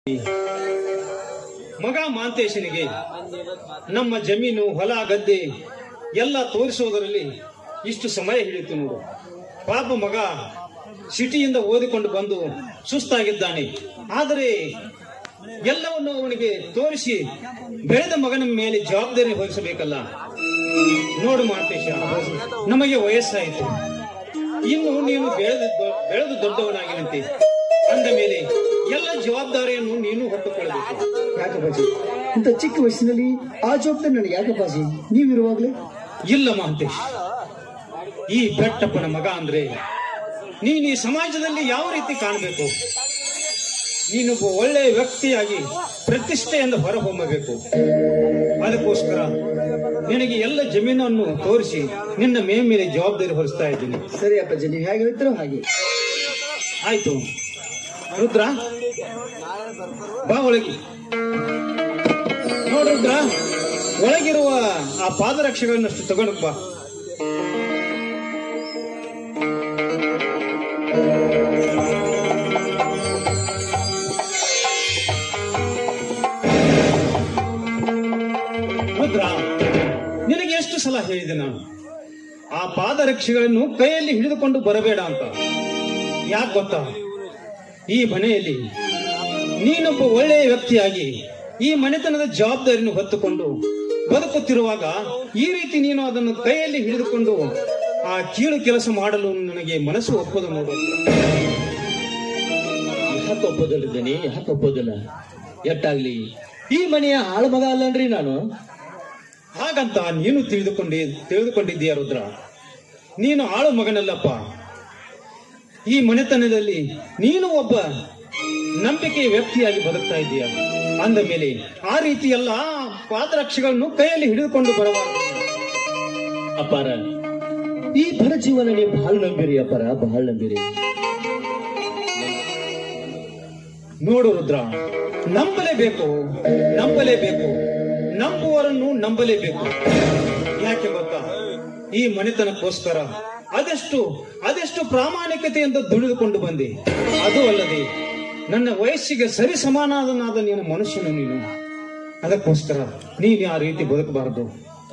ಮಗ ಮಾಂತೇಶನಿಗೆ ನಮ್ಮ ಜಮೀನು ಹೊಲ ಗದ್ದೆ ಎಲ್ಲ ತೋರಿಸೋದರಲ್ಲಿ ಇಷ್ಟು ಸಮಯ ಹಿಡಿಯಿತು ನೋಡು ಪಾಪ ಮಗ ಸಿಟಿಯಿಂದ ಓದಿಕೊಂಡು ಬಂದು ಸುಸ್ತಾಗಿದ್ದಾನೆ ಆದರೆ ಎಲ್ಲವನ್ನು ಅವನಿಗೆ ತೋರಿಸಿ ಬೆಳೆದ ಮಗನ ಮೇಲೆ ಜವಾಬ್ದಾರಿ ವಹಿಸಬೇಕಲ್ಲ ನೋಡು ಮಾಂತೇಶ ನಮಗೆ ವಯಸ್ಸಾಯಿತು ಇನ್ನು ನೀನು ಬೆಳೆದು ಬೆಳೆದು ದೊಡ್ಡವನಾಗಿನಂತೆ ಅಂದ ಮೇಲೆ ಎಲ್ಲ ಜವಾಬ್ದಾರಿಯನ್ನು ನೀನು ಹೊತ್ತುಕೊಳ್ಳಬೇಕು ಯಾಕಪ್ಪಾಜಿ ಇಂಥ ಚಿಕ್ಕ ವಯಸ್ಸಿನಲ್ಲಿ ಆ ಜವಾಬ್ದಾರಿ ನನಗೆ ಯಾಕಪ್ಪಾಜಿ ನೀವಿರುವಾಗ್ಲೇ ಇಲ್ಲ ಮಹಂತೇಶ್ ಈ ಬೆಟ್ಟಪ್ಪನ ಮಗ ಅಂದ್ರೆ ನೀನು ಈ ಸಮಾಜದಲ್ಲಿ ಯಾವ ರೀತಿ ಕಾಣಬೇಕು ನೀನೊಬ್ಬ ಒಳ್ಳೆಯ ವ್ಯಕ್ತಿಯಾಗಿ ಪ್ರತಿಷ್ಠೆಯಿಂದ ಹೊರಹೊಮ್ಮಬೇಕು ಅದಕ್ಕೋಸ್ಕರ ನಿನಗೆ ಎಲ್ಲ ಜಮೀನನ್ನು ತೋರಿಸಿ ನಿನ್ನ ಮೇ ಮೇಲೆ ಜವಾಬ್ದಾರಿ ಹೊರಿಸ್ತಾ ಇದ್ದೀನಿ ಸರಿ ಅಪ್ಪಾಜಿ ನೀವು ಹೇಗೆ ಹೇಳ್ತೀರೋ ಹಾಗೆ ಆಯ್ತು ರುದ್ರ ಬಾ ಒಳಗೆ ನೋಡು ರುದ್ರ ಒಳಗಿರುವ ಆ ಪಾದರಕ್ಷೆಗಳನ್ನಷ್ಟು ತಗೊಂಡು ಬಾ ರುದ್ರ ನಿನಗೆ ಎಷ್ಟು ಸಲ ಹೇಳಿದೆ ನಾನು ಆ ಪಾದರಕ್ಷೆಗಳನ್ನು ಕೈಯಲ್ಲಿ ಹಿಡಿದುಕೊಂಡು ಬರಬೇಡ ಅಂತ ಯಾಕೆ ಗೊತ್ತಾ ಈ ಮನೆಯಲ್ಲಿ ನೀನೊಬ್ಬ ಒಳ್ಳೆಯ ವ್ಯಕ್ತಿಯಾಗಿ ಈ ಮನೆತನದ ಜವಾಬ್ದಾರಿಯನ್ನು ಹೊತ್ತುಕೊಂಡು ಬದುಕುತ್ತಿರುವಾಗ ಈ ರೀತಿ ನೀನು ಅದನ್ನು ಕೈಯಲ್ಲಿ ಹಿಡಿದುಕೊಂಡು ಆ ಕೀಳು ಕೆಲಸ ಮಾಡಲು ನನಗೆ ಮನಸ್ಸು ಒಪ್ಪದು ನೋಡು ಯಾಕೆ ಒಪ್ಪೋದಿಲ್ಲಿದ್ದೇನೆ ಯಾಕೆ ಒಪ್ಪೋದಿಲ್ಲ ಎಟ್ಟಾಗ್ಲಿ ಈ ಮನೆಯ ಹಾಳು ಮಗ ಅಲ್ಲನ್ರಿ ನಾನು ಹಾಗಂತ ನೀನು ತಿಳಿದುಕೊಂಡಿ ತಿಳಿದುಕೊಂಡಿದ್ದೀಯ ರುದ್ರ ನೀನು ಆಳು ಮಗನಲ್ಲಪ್ಪ ಈ ಮನೆತನದಲ್ಲಿ ನೀನು ಒಬ್ಬ ನಂಬಿಕೆಯ ವ್ಯಕ್ತಿಯಾಗಿ ಬದುಕ್ತಾ ಇದ್ದೀಯ ಅಂದ ಮೇಲೆ ಆ ರೀತಿ ಎಲ್ಲ ಪಾದರಕ್ಷೆಗಳನ್ನು ಕೈಯಲ್ಲಿ ಹಿಡಿದುಕೊಂಡು ಬರಬಾರದು ಅಪ್ಪಾರ ಈ ಬಡ ಜೀವನ ನೀವು ಬಹಳ ನಂಬಿರಿ ಅಪ್ಪಾರ ಬಹಳ ನಂಬಿರಿ ನೋಡು ರುದ್ರ ನಂಬಲೇಬೇಕು ನಂಬಲೇಬೇಕು ನಂಬುವರನ್ನು ನಂಬಲೇಬೇಕು ಯಾಕೆ ಗೊತ್ತಾ ಈ ಮನೆತನಕ್ಕೋಸ್ಕರ ಅದೆಷ್ಟು ಅದೆಷ್ಟು ಪ್ರಾಮಾಣಿಕತೆಯಿಂದ ದುಡಿದುಕೊಂಡು ಬಂದೆ ಅದು ಅಲ್ಲದೆ ನನ್ನ ವಯಸ್ಸಿಗೆ ಸರಿ ಸಮಾನಾದನಾದ ನಿನ್ನ ಮನುಷ್ಯನು ನೀನು ಅದಕ್ಕೋಸ್ಕರ ನೀನು ಆ ರೀತಿ ಬದುಕಬಾರದು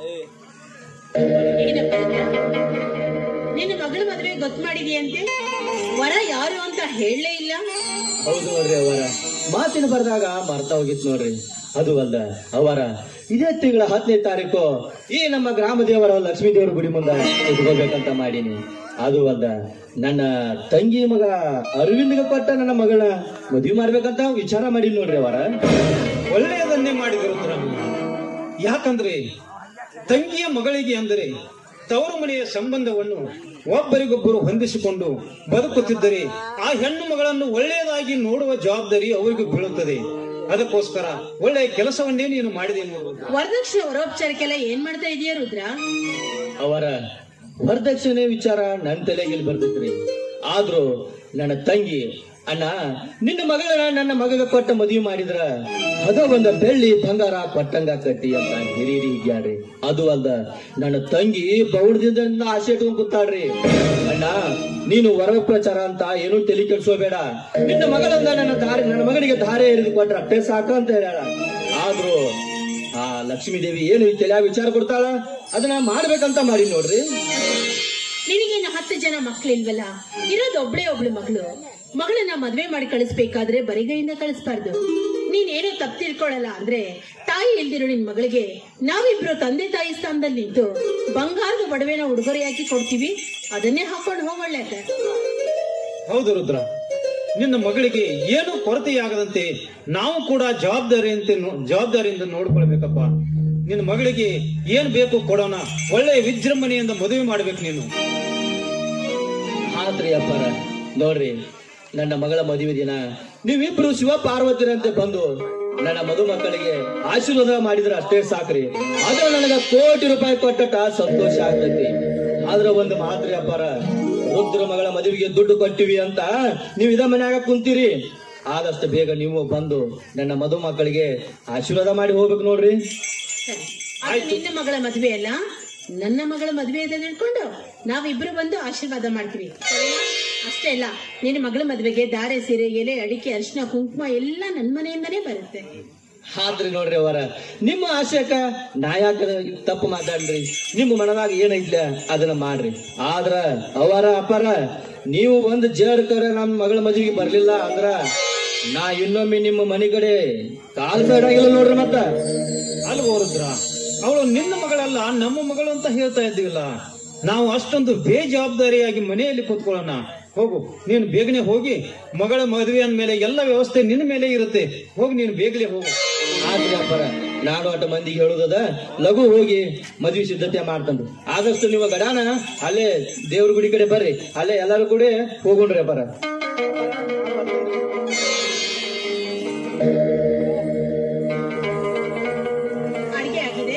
ಏನಪ್ಪ ಇದು? ನಿನ್ನ ಮಗಳ ಮದುವೆ ಗೊತ್ತು ಮಾಡಿದೀಯಂತೆ ವರ ಯಾರು ಅಂತ ಹೇಳಲೇ ಇಲ್ಲ ಹೌದು ನೋಡ್ರಿ ಅವರ ಮಾತಿನ ಬರ್ದಾಗ ಮರ್ತಾ ಹೋಗಿತ್ ನೋಡ್ರಿ ಅದು ಅಲ್ಲ ಅವರ ಇದೇ ತಿಂಗಳ ಹತ್ತನೇ ತಾರೀಕು ಈ ನಮ್ಮ ಗ್ರಾಮ ದೇವರ ಲಕ್ಷ್ಮೀ ದೇವರ ಗುಡಿ ಮುಂದೆ ಇಟ್ಕೋಬೇಕಂತ ಮಾಡೀನಿ ಅದು ಅಲ್ಲ ನನ್ನ ತಂಗಿ ಮಗ ಅರವಿಂದ್ಗೆ ಕೊಟ್ಟ ನನ್ನ ಮಗಳ ಮದುವೆ ಮಾಡ್ಬೇಕಂತ ವಿಚಾರ ಮಾಡೀನಿ ನೋಡ್ರಿ ಅವರ ಒಳ್ಳೆಯದನ್ನೇ ಮಾಡಿದರು ರುದ್ರ ನೀವು. ಯಾಕಂದ್ರೆ ತಂಗಿಯ ಮಗಳಿಗೆ ಅಂದರೆ ತವರು ಮನೆಯ ಸಂಬಂಧವನ್ನು ಒಬ್ಬರಿಗೊಬ್ಬರು ಹೊಂದಿಸಿಕೊಂಡು ಬದುಕುತ್ತಿದ್ದರೆ ಆ ಹೆಣ್ಣು ಮಗಳನ್ನು ಒಳ್ಳೆಯದಾಗಿ ನೋಡುವ ಜವಾಬ್ದಾರಿ ಅವರಿಗೂ ಬೀಳುತ್ತದೆ ಅದಕ್ಕೋಸ್ಕರ ಒಳ್ಳೆಯ ಕೆಲಸವನ್ನೇ ನೀನು ಮಾಡಿದೆ ನೋಡು ವರದಕ್ಷಿಣೆ ವರೋಪಚಾರಕ್ಕೆಲ್ಲ ಏನ್ ಮಾಡ್ತಾ ಇದೀಯ ರುದ್ರ ಅವರ ವರದಕ್ಷಿಣೆ ವಿಚಾರ ನನ್ನ ತಲೆಗೆ ಇಲ್ಲಿ ಬರ್ತೈತ್ರಿ ಆದ್ರೂ ನನ್ನ ತಂಗಿ ಅಣ್ಣ ನಿನ್ನ ಮಗಳನ್ನ ನನ್ನ ಮಗಗ ಕೊಟ್ಟ ಮದುವೆ ಮಾಡಿದ್ರ ಅದ ಒಂದ ಬೆಳ್ಳಿ ಬಂಗಾರ ಕೊಟ್ಟಂಗ ಕಟ್ಟಿ ಅಂತ ಹಿರಿಯರಿ ಹೀಗ್ಯಾಡ್ರಿ ಅದು ಅಲ್ದ ನನ್ನ ತಂಗಿ ಬೌಡದಿಂದ ಆಸೆ ಇಟ್ಕೊಂಡ್ ಕೂತಾಳ್ರಿ ಅಣ್ಣ ನೀನು ವರ ಪ್ರಚಾರ ಅಂತ ಏನು ತಲೆ ಕೆಡ್ಸೋಬೇಡ ನಿನ್ನ ಮಗಳಂದ ನನ್ನ ದಾರಿ ನನ್ನ ಮಗನಿಗೆ ಧಾರೆ ಎರಿದು ಕೊಟ್ರ ಅಟ್ಟೆ ಸಾಕು ಅಂತ ಹೇಳ ಆದ್ರೂ ಆ ಲಕ್ಷ್ಮೀ ದೇವಿ ಏನು ತಲೆಯಾಗ ವಿಚಾರ ಕೊಡ್ತಾಳ ಅದನ್ನ ಮಾಡ್ಬೇಕಂತ ಮಾಡಿ ನೋಡ್ರಿ ನಿನಗೇನು ಹತ್ತು ಜನ ಮಕ್ಳಿಲ್ವಲ್ಲ ಇರೋದು ಒಬ್ಳೆ ಒಬ್ಳು ಮಗಳು ಮಗಳನ್ನ ಮದ್ವೆ ಮಾಡಿ ಕಳಿಸ್ಬೇಕಾದ್ರೆ ಬರಿಗೈಯಿಂದ ಕಳಿಸ್ಬಾರ್ದು ನೀನೇನೋ ತಪ್ಪು ತಿಳ್ಕೊಳ್ಳಲ್ಲ ಅಂದ್ರೆ ತಾಯಿ ಇಲ್ದಿರೋ ನಿನ್ ಮಗಳಿಗೆ ನಾವಿಬ್ರು ತಂದೆ ತಾಯಿ ಸ್ಥಾನದಲ್ಲಿ ನಿಂತು ಬಂಗಾರದ ಒಡವೆನ ಉಡುಗೊರೆಯಾಗಿ ಕೊಡ್ತೀವಿ ಅದನ್ನೇ ಹಾಕೊಂಡು ಹೋಗೊಳ್ಳೆ ಹೌದು ರುದ್ರ ನಿನ್ನ ಮಗಳಿಗೆ ಏನು ಕೊರತೆಯಾಗದಂತೆ ನಾವು ಕೂಡ ಜವಾಬ್ದಾರಿಯಂತೆ ನೋ- ಜವಾಬ್ದಾರಿಯಿಂದ ನೋಡ್ಕೊಳ್ಬೇಕಪ್ಪ ನಿನ್ನ ಮಗಳಿಗೆ ಏನ್ ಬೇಕು ಕೊಡೋಣ ಒಳ್ಳೆಯ ವಿಜೃಂಭಣೆಯಿಂದ ಮದುವೆ ಮಾಡ್ಬೇಕು ನೀನು ಆತ್ರಿ ಅಪ್ಪಾರ ನೋಡ್ರಿ ನನ್ನ ಮಗಳ ಮದುವೆ ದಿನ ನೀವಿಬ್ರು ಶಿವ ಪಾರ್ವತಿರಂತೆ ಬಂದು ನನ್ನ ಮಧು ಮಕ್ಕಳಿಗೆ ಆಶೀರ್ವಾದ ಮಾಡಿದ್ರೆ ಅಷ್ಟೇ ಸಾಕ್ರಿ ಅದು ನನಗ ಕೋಟಿ ರೂಪಾಯಿ ಕೊಟ್ಟಟ ಸಂತೋಷ ಆಗ್ತೈತಿ ಆದ್ರ ಒಂದು ಮಾತ್ರಿ ಅಪ್ಪಾರ ರುದ್ರ ಮಗಳ ಮದುವೆಗೆ ದುಡ್ಡು ಕೊಟ್ಟಿವಿ ಅಂತ ನೀವು ಇದ ಮನ್ಯಾಗ ಕುಂತೀರಿ ಆದಷ್ಟು ಬೇಗ ನೀವು ಬಂದು ನನ್ನ ಮಧು ಮಕ್ಕಳಿಗೆ ಆಶೀರ್ವಾದ ಮಾಡಿ ಹೋಗ್ಬೇಕು ನೋಡ್ರಿ ಸರಿ ಅದು ನಿನ್ನ ಮಗಳ ಮದ್ವೆ ಅಲ್ಲ ನನ್ನ ಮಗಳ ಮದ್ವೆ ಇದೆ ತಿಳ್ಕೊಂಡು ನಾವಿಬ್ರು ಬಂದು ಆಶೀರ್ವಾದ ಮಾಡ್ತೀವಿ ಸರಿನಾ? ಅಷ್ಟೇ ಅಲ್ಲ ನಿನ್ನ ಮಗಳ ಮದ್ವೆಗೆ ದಾರೆ ಸೀರೆ ಎಲೆ ಅಡಿಕೆ ಅರಿಶಿನ ಕುಂಕುಮ ಎಲ್ಲ ನನ್ ಮನೆಯಿಂದನೇ ಬರುತ್ತೆ ಆದ್ರಿ ನೋಡ್ರಿ ಅವರ ನಿಮ್ಮ ಆಶಯಕ್ಕ ನಾ ಯಾಕ ತಪ್ಪು ಮಾತಾಡ್ರಿ ನಿಮ್ಮ ಮನದಾಗ ಏನೈತ್ಲ ಅದನ್ನ ಮಾಡ್ರಿ ಆದ್ರ ಅವರ ಅಪರ ನೀವು ಒಂದು ಜೇಡ್ಕರ ನಮ್ಮ ಮಗಳ ಮದುವೆಗೆ ಬರ್ಲಿಲ್ಲ ಅಂದ್ರ ನಾ ಇನ್ನೊಮ್ಮೆ ನಿಮ್ಮ ಮನೆ ಕಡೆ ಕಾಲ್ ಸೈಡ್ ಆಗಿಲ್ಲ ನೋಡ್ರಿ ಮತ್ತ ಅಲ್ವೋ ರುದ್ರ ಅವಳು ನಿನ್ನ ಮಗಳಲ್ಲ ನಮ್ಮ ಮಗಳು ಅಂತ ಹೇಳ್ತಾ ಇದ್ದೀವಲ್ಲ ನಾವು ಅಷ್ಟೊಂದು ಬೇಜವಾಬ್ದಾರಿಯಾಗಿ ಮನೆಯಲ್ಲಿ ಕೂತ್ಕೊಳ್ಳೋಣ ಹೋಗು ನೀನು ಬೇಗನೆ ಹೋಗಿ ಮಗಳ ಮದುವೆ ಅಂದ್ಮೇಲೆ ಎಲ್ಲ ವ್ಯವಸ್ಥೆ ನಿನ್ನ ಮೇಲೆ ಇರುತ್ತೆ ಹೋಗಿ ನೀನು ಬೇಗನೆ ಹೋಗು ಆದ್ರಿ ಅಪ್ಪರ ನಾನು ಅಟ ಮಂದಿಗೆ ಹೇಳುದದ ಲಘು ಹೋಗಿ ಮದ್ವೆ ಸಿದ್ಧತೆ ಮಾಡ್ತಂದು ಆದಷ್ಟು ನೀವು ಗಡಾನ ಅಲ್ಲೇ ದೇವ್ರ ಗುಡಿ ಕಡೆ ಬರ್ರಿ ಅಲ್ಲೇ ಎಲ್ಲಾರು ಕೂಡ ಹೋಗೋಣ್ರಿ ಅಪ್ಪರ ಅಡಿಗೆ ಆಗಿದೆ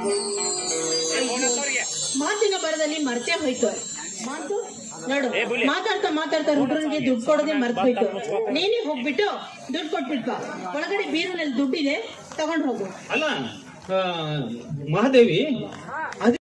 ಮಾತಿನ ಬರದಲ್ಲಿ ಮರ್ತೇ ಹೋಯ್ತು ಮಾತು ನೋಡು ಮಾತಾಡ್ತಾ ಮಾತಾಡ್ತಾ ಹುಡುಗರಿಗೆ ದುಡ್ಡು ಕೊಡೋದೇ ಮರ್ತ್ಬಿಟ್ಟು ನೀನೇ ಹೋಗ್ಬಿಟ್ಟು ದುಡ್ಡು ಕೊಟ್ಬಿಟ್ಪ ಒಳಗಡೆ ಬೀರಿನಲ್ಲಿ ದುಡ್ಡಿದೆ ತಗೊಂಡ್ ಹೋಗು ಅಲ್ಲ ಆ, ಮಹಾದೇವಿ